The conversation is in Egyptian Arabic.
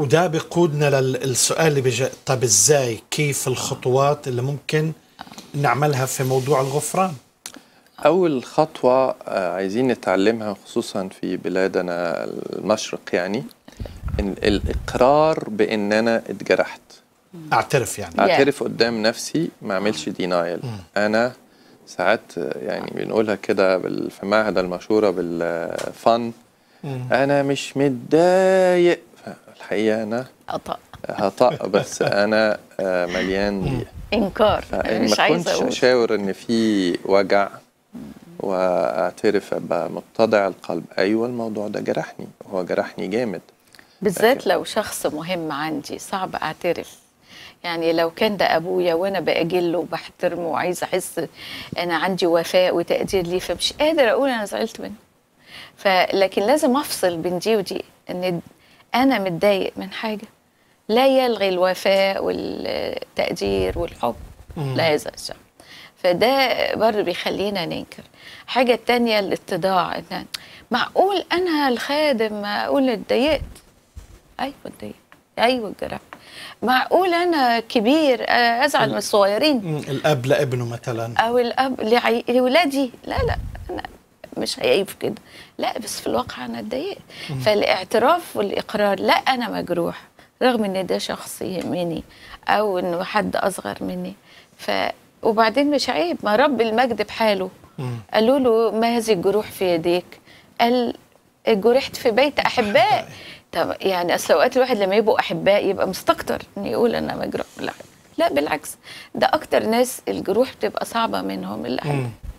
وده بيقودنا للسؤال اللي بيجي طب ازاي كيف الخطوات اللي ممكن نعملها في موضوع الغفران أول خطوة آه، عايزين نتعلمها خصوصا في بلادنا المشرق يعني إن الإقرار بإن أنا اتجرحت اعترف يعني أعترف قدام نفسي ما أعملش دينايل أنا ساعات آه، يعني بنقولها كده بال- في معهد المشورة بالفن أنا مش متضايق الحقيقة أنا عطاء هطأ بس أنا آه، مليان ضيق انكار فإن مش ما عايزه كنتش اقول أشاور إن في وجع وأعترف أبقى متضع القلب أيوة الموضوع ده جرحني هو جرحني جامد بالذات لو شخص مهم عندي صعب اعترف يعني لو كان ده ابويا وانا باجله وبحترمه وعايزه احس انا عندي وفاء وتقدير ليه فمش قادر اقول انا زعلت منه فلكن لازم افصل بين دي ودي ان انا متضايق من حاجه لا يلغي الوفاء والتقدير والحب لهذا الشخص فده برضه بيخلينا ننكر حاجة تانية الاتضاع إن معقول أنا الخادم معقول اتضايقت أيوة اتضايقت أيوة اتجرحت معقول أنا كبير آه، أزعل من الصغيرين مم، الاب لابنه مثلا أو الأب لعي- لولادي لا لا أنا مش هيعيب كده لا بس في الواقع أنا اتضايقت فالاعتراف والإقرار لا أنا مجروح رغم إن ده شخص يهمني أو إنه حد أصغر مني ف وبعدين مش عيب ما رب المجد بحاله قالوا له ما هذه الجروح في يديك قال جرحت في بيت احباء طب يعني اصل اوقات الواحد لما يبقوا احباء يبقى مستكتر انه يقول انا مجروح لا لا بالعكس ده اكتر ناس الجروح بتبقى صعبه منهم الاحباء